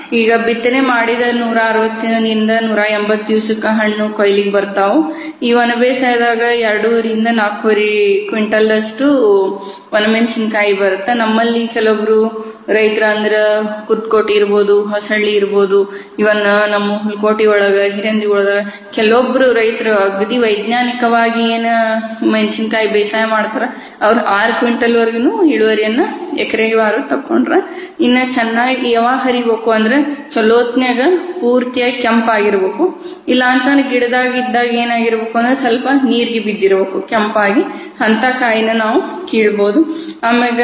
ಈಗ ಬಿತ್ತನೆ ಮಾಡಿದ ನೂರ ಅರವತ್ತಿನಿಂದ ನೂರ ಎಂಬತ್ತು ದಿವಸಕ್ಕ ಹಣ್ಣು ಕೊಯ್ಲಿಗೆ ಬರ್ತಾವು ಈ ಒಣ ಬೇಸಾಯದಾಗ ಎರಡೂವರಿಂದ ನಾಲ್ಕೂವರೆ ಕ್ವಿಂಟಲ್ ಅಷ್ಟು ಒಣಮೆಣಸಿನಕಾಯಿ ಬರುತ್ತೆ ನಮ್ಮಲ್ಲಿ ಕೆಲವೊಬ್ರು ರೈತರ ಅಂದ್ರ ಕುತ್ಕೋಟಿ ಇರ್ಬೋದು ಹೊಸಳ್ಳಿ ಇರ್ಬೋದು ಇವನ್ ನಮ್ಮ ಹುಲ್ಕೋಟಿ ಒಳಗ ಹಿರಂದಿ ಒಳಗ ಕೆಲವೊಬ್ರು ರೈತರು ಅಗದಿ ವೈಜ್ಞಾನಿಕವಾಗಿ ಏನ ಮೆಣಸಿನಕಾಯಿ ಬೇಸಾಯ ಮಾಡ್ತಾರ ಅವ್ರು ಆರು ಕ್ವಿಂಟಲ್ ವರ್ಗುನು ಇಳುವರಿಯನ್ನ ಎಕರೆಗೆ ವಾರ ತಕೊಂಡ್ರ ಇನ್ನ ಚೆನ್ನಾಗಿ ಯಾವಾಗ ಹರಿಬೇಕು ಅಂದ್ರೆ ಚಲೋತ್ನ್ಯಾಗ ಪೂರ್ತಿಯಾಗಿ ಕೆಂಪಾಗಿರ್ಬೇಕು ಇಲ್ಲ ಅಂತಂದ್ರೆ ಗಿಡದಾಗ ಇದ್ದಾಗ ಏನಾಗಿರ್ಬೇಕು ಅಂದ್ರೆ ಸ್ವಲ್ಪ ನೀರ್ಗೆ ಬಿದ್ದಿರ್ಬೇಕು ಕೆಂಪಾಗಿ ಅಂತ ಕಾಯಿನ ನಾವು ಕೀಳ್ಬೋದು ಆಮ್ಯಾಗ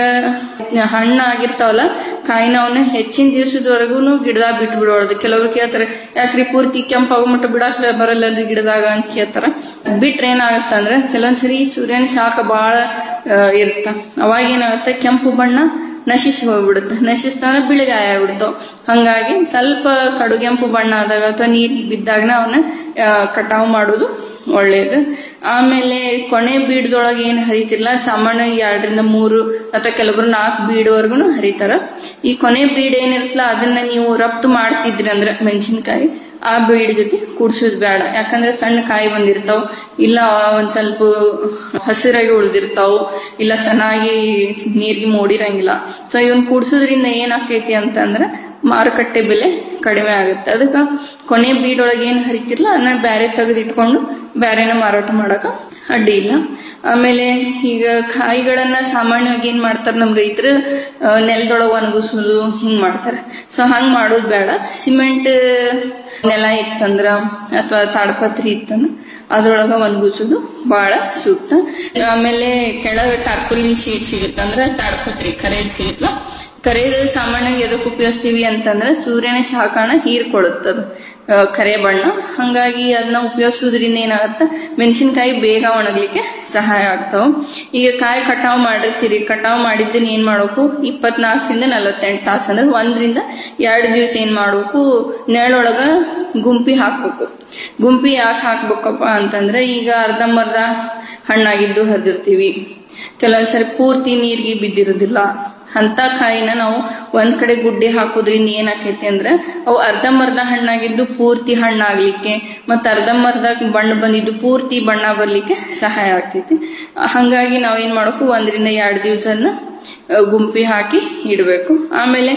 ಹಣ್ಣು ಆಗಿರ್ತಾವಲ್ಲ ಕಾಯಿನ ಅವನ್ನ ಹೆಚ್ಚಿನ ದಿವಸದವರೆಗೂ ಗಿಡದಾಗ ಬಿಟ್ಟು ಬಿಡೋದು ಕೆಲವ್ರು ಕೇಳ್ತಾರೆ ಯಾಕ್ರಿ ಪೂರ್ತಿ ಕೆಂಪಾಗೋ ಮಟ್ಟ ಬಿಡಾಕ ಬರಲ್ಲಲ್ರಿ ಗಿಡದಾಗ ಅಂತ ಕೇಳ್ತಾರ ಬಿಟ್ರೆ ಏನಾಗತ್ತಂದ್ರೆ ಕೆಲವೊಂದ್ಸರಿ ಸೂರ್ಯನ ಶಾಖ ಬಹಳ ಇರುತ್ತ ಅವಾಗ ಏನಾಗತ್ತೆ ಕೆಂಪು ಬಣ್ಣ ನಶಿಸಿ ಹೋಗ್ಬಿಡುತ್ತೆ ನಶಿಸ್ತಾನೆ ಬಿಳಿಗಾಯ ಆಗ್ಬಿಡ್ತಾವ ಹಂಗಾಗಿ ಸ್ವಲ್ಪ ಕಡುಗೆಂಪು ಬಣ್ಣ ಆದಾಗ ಅಥವಾ ನೀರಿಗೆ ಬಿದ್ದಾಗ ಅವನ್ನ ಕಟಾವು ಮಾಡೋದು ಒಳ್ಳೇದು ಆಮೇಲೆ ಕೊನೆ ಬೀಡದೊಳಗೆ ಏನ್ ಹರಿತಿರ್ಲ ಸಾಮಾನ್ಯ ಎರಡರಿಂದ ಮೂರು ಅಥವಾ ಕೆಲವೊಬ್ರು ನಾಲ್ಕು ಬೀಡ್ವರ್ಗುನು ಹರಿತಾರ ಈ ಕೊನೆ ಬೀಡ್ ಏನಿರ್ತಲ್ಲ ಅದನ್ನ ನೀವು ರಫ್ತು ಮಾಡ್ತಿದ್ರಿ ಅಂದ್ರೆ ಮೆಣಸಿನ್ಕಾಯಿ ಆ ಬೀಡ್ ಜೊತೆ ಕೂಡ್ಸೋದ್ ಬೇಡ ಯಾಕಂದ್ರೆ ಸಣ್ಣ ಕಾಯಿ ಬಂದಿರ್ತಾವ ಇಲ್ಲ ಒಂದ್ ಸ್ವಲ್ಪ ಹಸಿರಾಗಿ ಉಳ್ದಿರ್ತಾವ ಇಲ್ಲ ಚೆನ್ನಾಗಿ ನೀರ್ಗೆ ಮೂಡಿರಂಗಿಲ್ಲ ಸೊ ಇವನ್ ಕೂಡ್ಸೋದ್ರಿಂದ ಏನಾಕೈತಿ ಅಂತಂದ್ರ ಮಾರುಕಟ್ಟೆ ಬೆಲೆ ಕಡಿಮೆ ಆಗುತ್ತೆ ಅದಕ್ಕ ಕೊನೆ ಬೀಡೊಳಗೆ ಏನ್ ಹರಿತಿರ್ಲ ಅದನ್ನ ಬ್ಯಾರೆ ತೆಗೆದಿಟ್ಕೊಂಡು ಬ್ಯಾರೆನ ಮಾರಾಟ ಮಾಡಕ ಅಡ್ಡಿ ಇಲ್ಲ ಆಮೇಲೆ ಈಗ ಕಾಯಿಗಳನ್ನ ಸಾಮಾನ್ಯವಾಗಿ ಏನ್ ಮಾಡ್ತಾರ ನಮ್ ರೈತರು ನೆಲದೊಳಗ ಒಣಗಿಸೋದು ಹಿಂಗ್ ಮಾಡ್ತಾರೆ ಸೊ ಹಂಗ್ ಮಾಡೋದ್ ಬೇಡ ಸಿಮೆಂಟ್ ನೆಲ ಇತ್ತಂದ್ರ ಅಥವಾ ತಾಡಪತ್ರಿ ಇತ್ತಂದ್ರ ಅದ್ರೊಳಗ ಒಣಗಿಸೋದು ಬಹಳ ಸೂಕ್ತ ಆಮೇಲೆ ಕೆಳಗ ಟಾರ್ಪುಲಿನ್ ಶೀಟ್ ಸಿಗುತ್ತೆ ಅಂದ್ರೆ ತಾಡಪತ್ರಿ ಕರೆಂಟ್ ಸಿಗುತ್ತಲ್ಲ ಕರೆದು ಸಾಮಾನ್ಯವಾಗಿ ಎದಕ್ಕೆ ಉಪಯೋಗಿಸ್ತೀವಿ ಅಂತಂದ್ರೆ ಸೂರ್ಯನ ಶಾಖನ ಹೀರ್ಕೊಳ್ಳುತ್ತದು ಆ, ಕರೆ ಬಣ್ಣ ಹಂಗಾಗಿ ಅದನ್ನ ಉಪಯೋಗಿಸೋದ್ರಿಂದ ಏನಾಗತ್ತ ಮೆಣಸಿನಕಾಯಿ ಬೇಗ ಒಣಗ್ಲಿಕ್ಕೆ ಸಹಾಯ ಆಗ್ತಾವ ಈಗ ಕಾಯಿ ಕಟಾವ್ ಮಾಡಿರ್ತೀರಿ ಕಟಾವ್ ಮಾಡಿದ್ದನ್ನ ಏನ್ ಮಾಡ್ಬೇಕು ಇಪ್ಪತ್ನಾಲ್ಕರಿಂದ ನಲವತ್ತೆಂಟು ತಾಸು ಅಂದ್ರೆ ಒಂದರಿಂದ ಎರಡು ದಿವಸ ಏನ್ ಮಾಡ್ಬೇಕು ನೆರಳೊಳಗ ಗುಂಪಿ ಹಾಕ್ಬೇಕು ಗುಂಪಿ ಯಾಕೆ ಹಾಕ್ಬೇಕಪ್ಪ ಅಂತಂದ್ರೆ ಈಗ ಅರ್ಧಂಬರ್ಧ ಹಣ್ಣಾಗಿದ್ದು ಹರಿದಿರ್ತೀವಿ ಕೆಲವೊಂದ್ಸರಿ ಪೂರ್ತಿ ನೀರಿಗೆ ಬಿದ್ದಿರೋದಿಲ್ಲ ಅಂತ ಕಾಯಿನ ನಾವು ಒಂದ್ ಕಡೆ ಗುಡ್ಡೆ ಹಾಕೋದ್ರಿಂದ ಏನಾಕೈತಿ ಅಂದ್ರೆ ಅವು ಅರ್ಧಂಬರ್ಧ ಹಣ್ಣಾಗಿದ್ದು ಪೂರ್ತಿ ಹಣ್ಣಾಗ್ಲಿಕ್ಕೆ ಮತ್ತ ಅರ್ಧಂಬರ್ಧ ಬಣ್ಣ ಬಂದಿದ್ದು ಪೂರ್ತಿ ಬಣ್ಣ ಬರ್ಲಿಕ್ಕೆ ಸಹಾಯ ಆಗ್ತೈತಿ ಹಂಗಾಗಿ ನಾವೇನ್ ಮಾಡಬೇಕು ಒಂದರಿಂದ ಎರಡು ದಿವಸನ ಗುಂಪಿ ಹಾಕಿ ಇಡಬೇಕು ಆಮೇಲೆ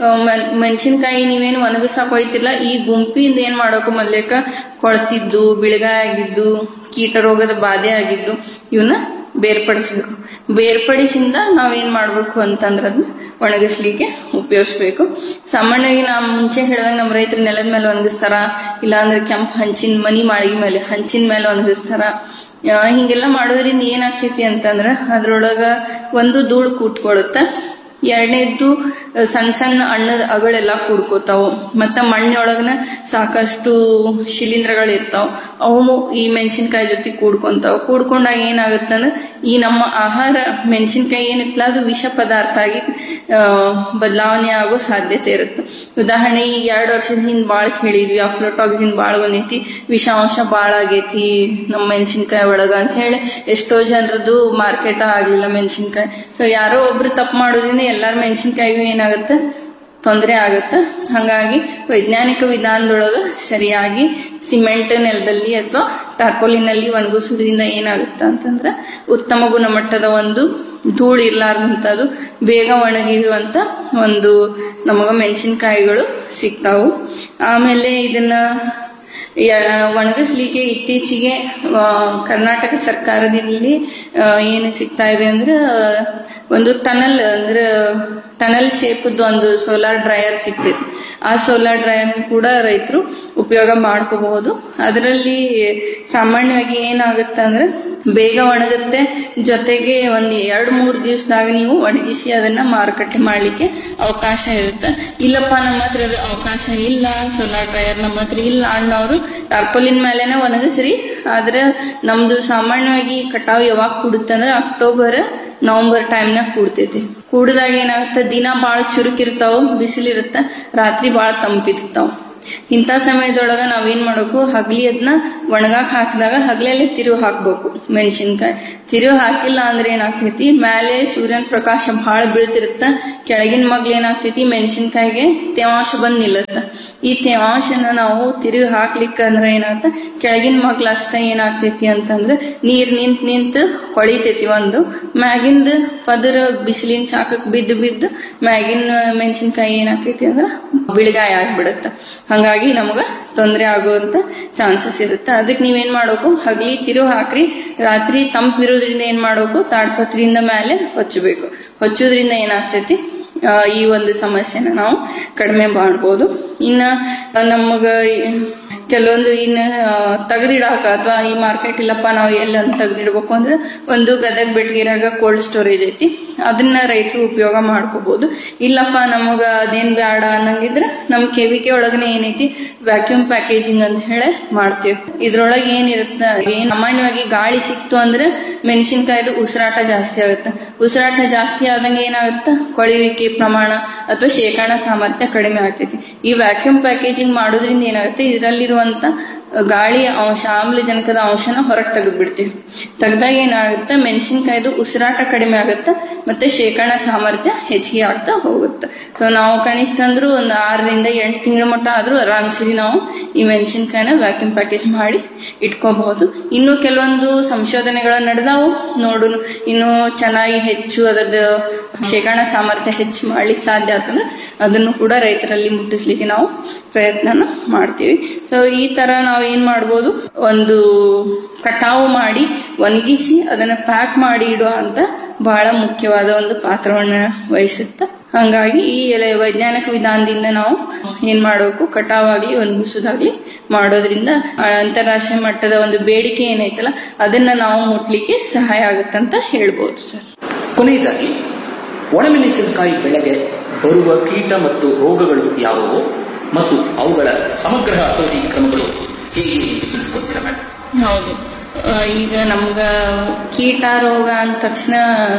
ಮೆಣಸಿನಕಾಯಿ ನೀವೇನು ಒಣಗಿಸಾಕ್ ಹೋಯ್ತಿಲ್ಲ ಈ ಗುಂಪಿಯಿಂದ ಏನ್ ಮಾಡಬೇಕು ಮೊದ್ಲೇಕ ಕೊಳ್ತಿದ್ದು ಬಿಳಿಗಾಯ ಆಗಿದ್ದು ಕೀಟ ರೋಗದ ಬಾಧೆ ಆಗಿದ್ದು ಇವನ್ನ ಬೇರ್ಪಡಿಸ್ಬೇಕು ಬೇರ್ಪಡಿಸಿಂದ ನಾವೇನ್ ಮಾಡ್ಬೇಕು ಅಂತಂದ್ರೆ ಅದನ್ನ ಒಣಗಿಸ್ಲಿಕ್ಕೆ ಉಪಯೋಗಿಸ್ಬೇಕು ಸಾಮಾನ್ಯವಾಗಿ ನಾ ಮುಂಚೆ ಹೇಳಿದಾಗ ನಮ್ಮ ರೈತರು ನೆಲದ ಮೇಲೆ ಒಣಗಿಸ್ತಾರ ಇಲ್ಲಾಂದ್ರೆ ಕೆಂಪು ಹಂಚಿನ ಮನಿ ಮಾಳಿಗೆ ಮೇಲೆ ಹಂಚಿನ ಮೇಲೆ ಒಣಗಿಸ್ತಾರ ಆ, ಹಿಂಗೆಲ್ಲ ಮಾಡೋದ್ರಿಂದ ಏನಾಗ್ತೈತಿ ಅಂತಂದ್ರ ಅದ್ರೊಳಗ ಒಂದು ಧೂಳು ಕೂತ್ಕೊಳ್ಳುತ್ತ ಎರಡನೇದ್ದು ಸಣ್ಣ ಸಣ್ಣ ಹಣ್ಣದ ಅಗಳೆಲ್ಲ ಕೂಡ್ಕೋತಾವು ಮತ್ತ ಮಣ್ಣೊಳಗನ ಸಾಕಷ್ಟು ಶಿಲೀಂಧ್ರಗಳು ಇರ್ತಾವ ಅವು ಈ ಮೆಣಸಿನಕಾಯಿ ಜೊತೆ ಕೂಡ್ಕೊಂತಾವ ಕೂಡ್ಕೊಂಡಾಗ ಏನಾಗುತ್ತಂದ್ರೆ ಈ ನಮ್ಮ ಆಹಾರ ಮೆಣಸಿನಕಾಯಿ ಏನಿತ್ತಲ್ಲ ಅದು ವಿಷ ಪದಾರ್ಥ ಆಗಿ ಆ, ಬದಲಾವಣೆ ಆಗೋ ಸಾಧ್ಯತೆ ಇರುತ್ತೆ ಉದಾಹರಣೆ ಈಗ ಎರಡು ವರ್ಷದ ಹಿಂದ್ ಬಾಳ್ ಕೇಳಿದ್ವಿ ಅಫ್ಲೋಟಾಕ್ಸಿನ್ ಬಾಳ್ ಬಂದೈತಿ ವಿಷಾಂಶ ಬಾಳ ಆಗೈತಿ ನಮ್ಮ ಮೆಣಸಿನಕಾಯಿ ಒಳಗ ಅಂತ ಹೇಳಿ ಎಷ್ಟೋ ಜನರದು ಮಾರ್ಕೆಟ್ ಆಗ್ಲಿಲ್ಲ ಮೆಣಸಿನಕಾಯಿ ಸೊ ಯಾರೋ ಒಬ್ರು ತಪ್ಪು ಮಾಡೋದ್ರಿಂದ ಎಲ್ಲಾರ ಮೆಣಸಿನಕಾಯಿಗೂ ಏನಾಗುತ್ತೆ ತೊಂದರೆ ಆಗುತ್ತೆ ಹಾಗಾಗಿ ವೈಜ್ಞಾನಿಕ ವಿಧಾನದೊಳಗ ಸರಿಯಾಗಿ ಸಿಮೆಂಟ್ ನೆಲದಲ್ಲಿ ಅಥವಾ ಟಾರ್ಪೋಲಿನಲ್ಲಿ ಒಣಗಿಸೋದ್ರಿಂದ ಏನಾಗುತ್ತೆ ಅಂತಂದ್ರೆ ಉತ್ತಮ ಗುಣಮಟ್ಟದ ಒಂದು ಧೂಳು ಇರ್ಲಾರ್ದಂಥದ್ದು ಬೇಗ ಒಣಗಿರುವಂತ ಒಂದು ನಮಗ ಮೆಣಸಿನಕಾಯಿಗಳು ಸಿಗ್ತಾವು ಆಮೇಲೆ ಇದನ್ನ ಯ- ಒಣಗಿಸ್ಲಿಕ್ಕೆ ಇತ್ತೀಚೆಗೆ ಆ, ಕರ್ನಾಟಕ ಸರ್ಕಾರದಲ್ಲಿ ಆ, ಏನು ಸಿಗ್ತಾ ಇದೆ ಅಂದ್ರೆ ಆ, ಒಂದು ಟನಲ್ ಅಂದ್ರೆ ಟನಲ್ ಶೇಪ್ದು ಒಂದು ಸೋಲಾರ್ ಡ್ರೈಯರ್ ಸಿಗ್ತೈತಿ ಆ ಸೋಲಾರ್ ಡ್ರೈಯರ್ ಕೂಡ ರೈತರು ಉಪಯೋಗ ಮಾಡ್ಕೋಬಹುದು ಅದರಲ್ಲಿ ಸಾಮಾನ್ಯವಾಗಿ ಏನಾಗುತ್ತೆ ಅಂದ್ರೆ ಬೇಗ ಒಣಗುತ್ತೆ ಜೊತೆಗೆ ಒಂದ್ ಎರಡ್ ಮೂರ್ ದಿವಸದಾಗ ನೀವು ಒಣಗಿಸಿ ಅದನ್ನ ಮಾರುಕಟ್ಟೆ ಮಾಡ್ಲಿಕ್ಕೆ ಅವಕಾಶ ಇರುತ್ತೆ ಇಲ್ಲಪ್ಪ ನಮ್ಮ ಹತ್ರ ಅದು ಅವಕಾಶ ಇಲ್ಲ ಸೋಲಾರ್ ಡ್ರೈಯರ್ ನಮ್ಮ ಹತ್ರ ಇಲ್ಲ ಅನ್ನೋರು ಟಾರ್ಪೋಲಿನ್ ಮೇಲೆನೆ ಒಣಗಿಸ್ರಿ ಆದ್ರೆ ನಮ್ದು ಸಾಮಾನ್ಯವಾಗಿ ಕಟಾವ್ ಯಾವಾಗ ಕೂಡುತ್ತೆ ಅಂದ್ರೆ ಅಕ್ಟೋಬರ್ ನವೆಂಬರ್ ಟೈಮ್ನಾಗ ಕೂಡ್ತೈತಿ ಕೂಡಿದಾಗ ಏನಾಗುತ್ತೆ ದಿನ ಬಾಳ ಚುರುಕಿರ್ತಾವ ಬಿಸಿಲಿರುತ್ತೆ ರಾತ್ರಿ ಬಾಳ ತಂಪಿರ್ತಾವ ಇಂಥ ಸಮಯದೊಳಗ ನಾವೇನ್ ಮಾಡ್ಬೇಕು ಹಗ್ಲಿ ಅದನ್ನ ಒಣಗಾಕ್ ಹಾಕಿದಾಗ ಹಗ್ಲಲ್ಲೇ ತಿರುವು ಹಾಕ್ಬೇಕು ಮೆಣಸಿನ್ಕಾಯಿ ತಿರುವು ಹಾಕಿಲ್ಲ ಅಂದ್ರೆ ಏನಾಗ್ತೈತಿ ಮೇಲೆ ಸೂರ್ಯನ ಪ್ರಕಾಶ ಬಹಳ ಬೀಳ್ತಿರುತ್ತ ಕೆಳಗಿನ ಮಗ್ಲ ಏನಾಗ್ತೈತಿ ಮೆಣಸಿನ್ಕಾಯಿಗೆ ತೇವಾಂಶ ಬಂದ್ ನಿಲ್ಲತ್ತ ಈ ತೇವಾಂಶನ ನಾವು ತಿರುವಿ ಹಾಕ್ಲಿಕ್ಕೆ ಅಂದ್ರೆ ಏನಾಗ್ತ ಕೆಳಗಿನ ಮಗ್ಲ ಅಷ್ಟ ಏನಾಗ್ತೈತಿ ಅಂತಂದ್ರೆ ನೀರ್ ನಿಂತ್ ನಿಂತ್ ಕೊಳಿತೈತಿ ಒಂದು ಮ್ಯಾಗಿಂದ ಪದರ ಬಿಸಿಲಿನ ಶಾಖಕ್ ಬಿದ್ದು ಬಿದ್ದು ಮ್ಯಾಗಿನ ಮೆಣಸಿನ್ಕಾಯಿ ಏನಾಕೈತಿ ಅಂದ್ರ ಬಿಳಿಗಾಯ ಆಗ್ಬಿಡತ್ತ ಹಂಗಾಗಿ ನಮಗ ತೊಂದರೆ ಆಗುವಂತ ಚಾನ್ಸಸ್ ಇರುತ್ತೆ ಅದಕ್ಕೆ ನೀವೇನ್ ಮಾಡ್ಬೇಕು ಹಗಲಿ ತಿರು ಹಾಕ್ರಿ ರಾತ್ರಿ ತಂಪಿರೋದ್ರಿಂದ ಏನ್ ಮಾಡ್ಬೇಕು ತಾಡ್ಪತ್ರಿಯಿಂದ ಮೇಲೆ ಹೊಚ್ಚಬೇಕು ಹೊಚ್ಚೋದ್ರಿಂದ ಏನಾಗ್ತೈತಿ ಆ, ಈ ಒಂದು ಸಮಸ್ಯೆನ ನಾವು ಕಡಿಮೆ ಮಾಡ್ಬೋದು ಇನ್ನ ನಮಗ ಕೆಲವೊಂದು ಇನ್ನ ತೆಗೆದಿಡಾಕ ಅಥವಾ ಈ ಮಾರ್ಕೆಟ್ ಇಲ್ಲಪ್ಪ ನಾವು ಎಲ್ಲ ತೆಗೆದಿಡ್ಬೇಕು ಅಂದ್ರೆ ಒಂದು ಗದಗ ಬೆಟ್ಗಿರಾಗ ಕೋಲ್ಡ್ ಸ್ಟೋರೇಜ್ ಐತಿ ಅದನ್ನ ರೈತರು ಉಪಯೋಗ ಮಾಡ್ಕೋಬಹುದು ಇಲ್ಲಪ್ಪ ನಮಗ ಅದೇನ್ ಬ್ಯಾಡ ಅನ್ನಂಗಿದ್ರ ನಮ್ ಕೆವಿಕೆ ಒಳಗನೆ ಏನೈತಿ ವ್ಯಾಕ್ಯೂಮ್ ಪ್ಯಾಕೇಜಿಂಗ್ ಅಂತ ಹೇಳಿ ಮಾಡ್ತೀವಿ ಇದ್ರೊಳಗೆ ಏನಿರುತ್ತ ಏನ್ ಸಾಮಾನ್ಯವಾಗಿ ಗಾಳಿ ಸಿಕ್ತು ಅಂದ್ರೆ ಮೆಣಸಿನಕಾಯ್ದು ಉಸಿರಾಟ ಜಾಸ್ತಿ ಆಗುತ್ತೆ ಉಸಿರಾಟ ಜಾಸ್ತಿ ಆದಂಗೆ ಏನಾಗುತ್ತೆ ಕೊಳೆಯುವಿಕೆ ಪ್ರಮಾಣ ಅಥವಾ ಶೇಖರಣಾ ಸಾಮರ್ಥ್ಯ ಕಡಿಮೆ ಆಗ್ತೈತಿ ಈ ವ್ಯಾಕ್ಯೂಮ್ ಪ್ಯಾಕೇಜಿಂಗ್ ಮಾಡೋದ್ರಿಂದ ಏನಾಗುತ್ತೆ ಇದರಲ್ಲಿರುವಂತ ಗಾಳಿಯ ಅಂಶ ಆಮ್ಲಜನಕದ ಅಂಶನ ಹೊರಗೆ ತೆಗೆದ್ಬಿಡ್ತೀವಿ ತೆಗ್ದಾಗ ಏನಾಗುತ್ತೆ ಮೆಣಸಿನಕಾಯ್ದು ಉಸಿರಾಟ ಕಡಿಮೆ ಆಗುತ್ತೆ ಮತ್ತೆ ಶೇಖರಣಾ ಸಾಮರ್ಥ್ಯ ಹೆಚ್ಚಿಗೆ ಆಗ್ತಾ ಹೋಗುತ್ತೆ ಸೊ ನಾವು ಕನಿಷ್ಠ ಅಂದ್ರೂ ಒಂದು ಆರರಿಂದ ಎಂಟು ತಿಂಗಳ ಮಟ್ಟ ಆದ್ರೂ ಆರಾಮ್ಸರಿ ನಾವು ಈ ಮೆಣಸಿನಕಾಯಿನ ವ್ಯಾಕ್ಯೂಮ್ ಪ್ಯಾಕೇಜ್ ಮಾಡಿ ಇಟ್ಕೋಬಹುದು ಇನ್ನು ಕೆಲವೊಂದು ಸಂಶೋಧನೆಗಳು ನಡೆದಾವು ನೋಡು ಇನ್ನು ಚೆನ್ನಾಗಿ ಹೆಚ್ಚು ಅದರದ್ದು ಶೇಖರಣಾ ಸಾಮರ್ಥ್ಯ ಹೆಚ್ಚು ಮಾಡ್ಲಿಕ್ಕೆ ಸಾಧ್ಯ ಆತಂದ್ರೆ ಅದನ್ನು ಕೂಡ ರೈತರಲ್ಲಿ ಮುಟ್ಟಿಸ್ಲಿಕ್ಕೆ ನಾವು ಪ್ರಯತ್ನನ ಮಾಡ್ತೀವಿ ಸೊ ಈ ತರ ನಾವು ಏನ್ ಮಾಡ್ಬೋದು ಒಂದು ಕಟಾವು ಮಾಡಿ ಒಣಗಿಸಿ ಅದನ್ನ ಪ್ಯಾಕ್ ಮಾಡಿ ಇಡುವ ಅಂತ ಬಹಳ ಮುಖ್ಯವಾದ ಒಂದು ಪಾತ್ರವನ್ನ ವಹಿಸುತ್ತೆ ಹಂಗಾಗಿ ಈ ಎಲೆ ವೈಜ್ಞಾನಿಕ ವಿಧಾನದಿಂದ ನಾವು ಏನ್ ಮಾಡಬೇಕು ಕಟಾವಾಗ್ಲಿ ಒಣಗಿಸೋದಾಗ್ಲಿ ಮಾಡೋದ್ರಿಂದ ಆ ಅಂತಾರಾಷ್ಟ್ರೀಯ ಮಟ್ಟದ ಒಂದು ಬೇಡಿಕೆ ಏನೈತಲ್ಲ ಅದನ್ನ ನಾವು ಮುಟ್ಲಿಕ್ಕೆ ಸಹಾಯ ಆಗುತ್ತಂತ ಹೇಳ್ಬೋದು ಸರ್ ಕೊನೆಯದಾಗಿ ಒಣಮೆಣಸಿನಕಾಯಿ ಬೆಳೆಗೆ ಬರುವ ಕೀಟ ಮತ್ತು ರೋಗಗಳು ಯಾವುವು ಮತ್ತು ಅವುಗಳ ಸಮಗ್ರ ಹತೋಟಿ ಕ್ರಮಗಳು ಹೇಗೆ ಎಂದು ತಿಳಿಸ್ಕೊಡ್ತೀರಾ ಮೇಡಮ್ ಹೌದು ಆ, ಈಗ ನಮ್ಗ ಕೀಟ ರೋಗ ಅಂದ ತಕ್ಷಣ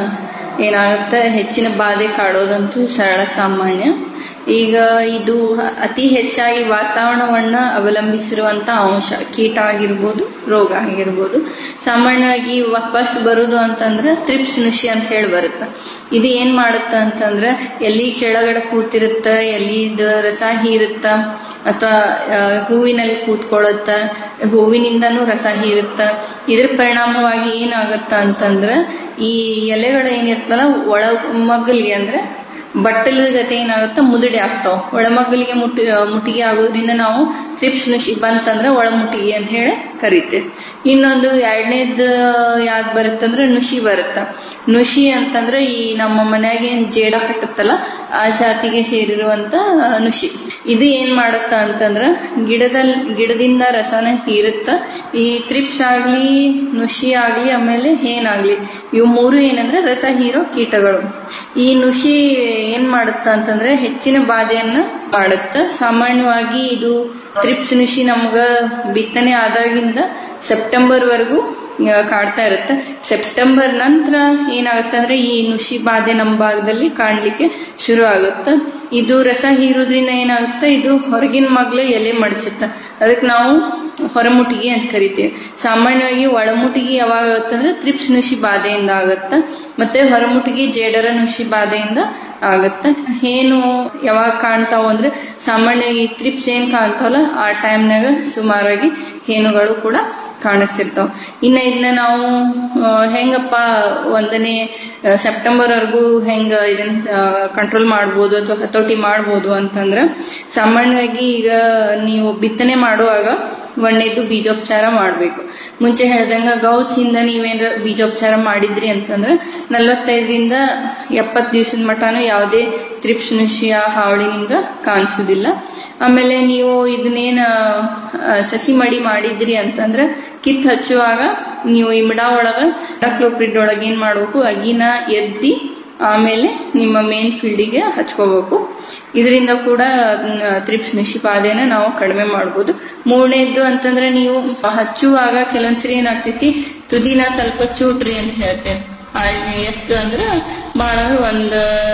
ಏನಾಗುತ್ತೆ ಹೆಚ್ಚಿನ ಬಾಧೆ ಕಾಡೋದಂತೂ ಸರಳ ಸಾಮಾನ್ಯ ಈಗ ಇದು ಅತಿ ಹೆಚ್ಚಾಗಿ ವಾತಾವರಣವನ್ನ ಅವಲಂಬಿಸಿರುವಂತ ಅಂಶ ಕೀಟ ಆಗಿರ್ಬೋದು ರೋಗ ಆಗಿರ್ಬೋದು ಸಾಮಾನ್ಯವಾಗಿ ಫಸ್ಟ್ ಬರುದು ಅಂತಂದ್ರೆ ತ್ರಿಪ್ಸ್ ನುಷಿ ಅಂತ ಹೇಳಿ ಬರುತ್ತೆ ಇದು ಏನ್ ಮಾಡುತ್ತ ಅಂತಂದ್ರೆ ಎಲ್ಲಿ ಕೆಳಗಡೆ ಕೂತಿರುತ್ತ ಎಲ್ಲಿದ ರಸ ಹೀರುತ್ತ ಅಥವಾ ಹೂವಿನಲ್ಲಿ ಕೂತ್ಕೊಳ್ಳುತ್ತ ಹೂವಿನಿಂದನೂ ರಸ ಹೀರುತ್ತ ಇದ್ರ ಪರಿಣಾಮವಾಗಿ ಏನಾಗತ್ತ ಅಂತಂದ್ರೆ ಈ ಎಲೆಗಳು ಏನಿರ್ತಲ್ಲ ಒಳ ಮಗ್ಗಲಿಗೆ ಅಂದ್ರೆ ಬಟ್ಟಲ ಜೊತೆ ಏನಾಗುತ್ತೆ ಮುದುಡಿ ಆಗ್ತಾವ ಒಳಮಗ್ಗಲಿಗೆ ಮುಟ್ಟಿ ಮುಟ್ಟಿಗೆ ಆಗೋದ್ರಿಂದ ನಾವು ತ್ರಿಪ್ಸ್ ನುಷಿ ಬಂತಂದ್ರೆ ಒಳಮುಟ್ಟಿಗೆ ಅಂತ ಹೇಳಿ ಕರಿತೇವೆ ಇನ್ನೊಂದು ಎರಡನೇದು ಯಾವ್ದು ಬರುತ್ತಂದ್ರೆ ನುಷಿ ಬರುತ್ತ ನುಷಿ ಅಂತಂದ್ರೆ ಈ ನಮ್ಮ ಮನ್ಯಾಗ ಏನ್ ಜೇಡ ಕಟ್ಟುತ್ತಲ್ಲ ಆ ಜಾತಿಗೆ ಸೇರಿರುವಂತ ನುಷಿ ಇದು ಏನ್ ಮಾಡುತ್ತ ಅಂತಂದ್ರ ಗಿಡದಲ್ಲಿ ಗಿಡದಿಂದ ರಸನ ಹೀರುತ್ತ ಈ ತ್ರಿಪ್ಸ್ ಆಗ್ಲಿ ನುಷಿ ಆಗ್ಲಿ ಆಮೇಲೆ ಹೇನಾಗ್ಲಿ ಇವು ಮೂರು ಏನಂದ್ರೆ ರಸ ಹೀರೋ ಕೀಟಗಳು ಈ ನುಷಿ ಏನ್ ಮಾಡುತ್ತ ಅಂತಂದ್ರೆ ಹೆಚ್ಚಿನ ಬಾಧೆಯನ್ನ ಮಾಡುತ್ತ ಸಾಮಾನ್ಯವಾಗಿ ಇದು ತ್ರಿಪ್ಸ್ ನುಷಿ ನಮ್ಗ ಬಿತ್ತನೆ ಆದಾಗಿಂದ ಸೆಪ್ಟೆಂಬರ್ ವರೆಗೂ ಆ, ಕಾಡ್ತಾ ಇರುತ್ತೆ ಸೆಪ್ಟೆಂಬರ್ ನಂತರ ಏನಾಗುತ್ತೆ ಅಂದ್ರೆ ಈ ನುಷಿ ಬಾಧೆ ನಮ್ಮ ಭಾಗದಲ್ಲಿ ಕಾಣ್ಲಿಕ್ಕೆ ಶುರು ಆಗುತ್ತೆ ಇದು ರಸ ಹೀರೋದ್ರಿಂದ ಏನಾಗುತ್ತೆ ಇದು ಹೊರಗಿನ ಮಗ್ಲ ಎಲೆ ಮಡಚುತ್ತೆ ಅದಕ್ಕೆ ನಾವು ಹೊರಮುಟಿಗೆ ಅಂತ ಕರಿತೀವಿ ಸಾಮಾನ್ಯವಾಗಿ ಒಳಮುಟಿಗೆ ಯಾವಾಗ ಆಗುತ್ತೆ ಅಂದ್ರೆ ತ್ರಿಪ್ಸ್ ನುಷಿ ಬಾಧೆಯಿಂದ ಆಗುತ್ತೆ ಮತ್ತೆ ಹೊರಮುಟಿಗೆ ಜೇಡರ ನುಷಿ ಬಾಧೆಯಿಂದ ಆಗುತ್ತೆ ಏನು ಯಾವಾಗ ಕಾಣ್ತಾವ ಅಂದ್ರೆ ಸಾಮಾನ್ಯವಾಗಿ ತ್ರಿಪ್ಸ್ ಏನ್ ಕಾಣ್ತಾವಲ್ಲ ಆ ಟೈಮ್ನಾಗ ಸುಮಾರಾಗಿ ಹೇನುಗಳು ಕೂಡ ಕಾಣಿಸ್ತಿರ್ತಾವ ಇನ್ನ ಇದನ್ನ ನಾವು ಆ, ಹೆಂಗಪ್ಪ ಒಂದನೇ ಸೆಪ್ಟೆಂಬರ್ ವರೆಗೂ ಹೆಂಗ ಇದನ್ನ ಕಂಟ್ರೋಲ್ ಮಾಡ್ಬೋದು ಅಥವಾ ಹತೋಟಿ ಮಾಡ್ಬೋದು ಅಂತಂದ್ರ ಸಾಮಾನ್ಯವಾಗಿ ಈಗ ನೀವು ಬಿತ್ತನೆ ಮಾಡುವಾಗ ಒಂದೇದು ಬೀಜೋಪಚಾರ ಮಾಡಬೇಕು ಮುಂಚೆ ಹೇಳ್ದಂಗ ಗೌಚಿಂದ ನೀವೇನಾರ ಬೀಜೋಪಚಾರ ಮಾಡಿದ್ರಿ ಅಂತಂದ್ರೆ ನಲವತ್ತೈದರಿಂದ ಎಪ್ಪತ್ತು ದಿವಸದ ಮಟನೂ ಯಾವುದೇ ತ್ರಿಪ್ಸ್ ನುಷಿಯ ಹಾವಳಿನಿಂದ ಕಾಣಿಸೋದಿಲ್ಲ ಆಮೇಲೆ ನೀವು ಇದನ್ನೇನ ಆ, ಸಸಿ ಮಡಿ ಮಾಡಿದ್ರಿ ಅಂತಂದ್ರೆ ಕಿತ್ ಹಚ್ಚುವಾಗ ನೀವು ಈ ಮಿಡ ಒಳಗ ಡಕ್ಲೋಪ್ರಿಡ್ ಒಳಗೆ ಏನ್ ಮಾಡ್ಬೇಕು ಅಗಿನ ಎದ್ದಿ ಆಮೇಲೆ ನಿಮ್ಮ ಮೇನ್ ಫೀಲ್ಡಿಗೆ ಹಚ್ಕೋಬೇಕು ಇದರಿಂದ ಕೂಡ ಅದನ್ನ ತ್ರಿಪ್ಸ್ ನಿಶಿಪಾದೆನ ನಾವು ಕಡಿಮೆ ಮಾಡ್ಬೋದು ಮೂರನೇದ್ದು ಅಂತಂದ್ರೆ ನೀವು ಹಚ್ಚುವಾಗ ಕೆಲವೊಂದ್ಸರಿ ಏನಾಗ್ತೈತಿ ತುದಿನ ಸ್ವಲ್ಪ ಚೂಟ್ರಿ ಅಂತ ಹೇಳ್ತೇವೆ ಆ, ಎಷ್ಟು ಅಂದ್ರ ಬಹಳ ಒಂದ್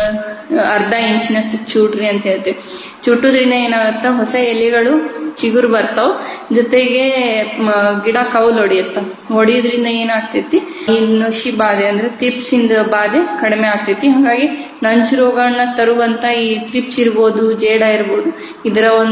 ಅರ್ಧ ಇಂಚಿನಷ್ಟು ಚೂಟ್ರಿ ಅಂತ ಹೇಳ್ತೀವಿ ಚುಟ್ಟುದ್ರಿಂದ ಏನಾಗುತ್ತ ಹೊಸ ಎಲೆಗಳು ಚಿಗುರು ಬರ್ತಾವ್ ಜೊತೆಗೆ ಮ, ಗಿಡ ಕೌಲ್ ಹೊಡಿಯುತ್ತ ಹೊಡಿಯೋದ್ರಿಂದ ಏನಾಗ್ತೈತಿ ಈ ನುಷಿ ಬಾಧೆ ಅಂದ್ರೆ ತ್ರಿಪ್ಸ್ ಇಂದ ಬಾಧೆ ಕಡಿಮೆ ಆಗ್ತೈತಿ ಹಾಗಾಗಿ ನಂಜು ರೋಗಗಳನ್ನ ತರುವಂತ ಈ ತ್ರಿಪ್ಸ್ ಇರ್ಬೋದು ಜೇಡ ಇರ್ಬೋದು ಇದರ ಒಂದು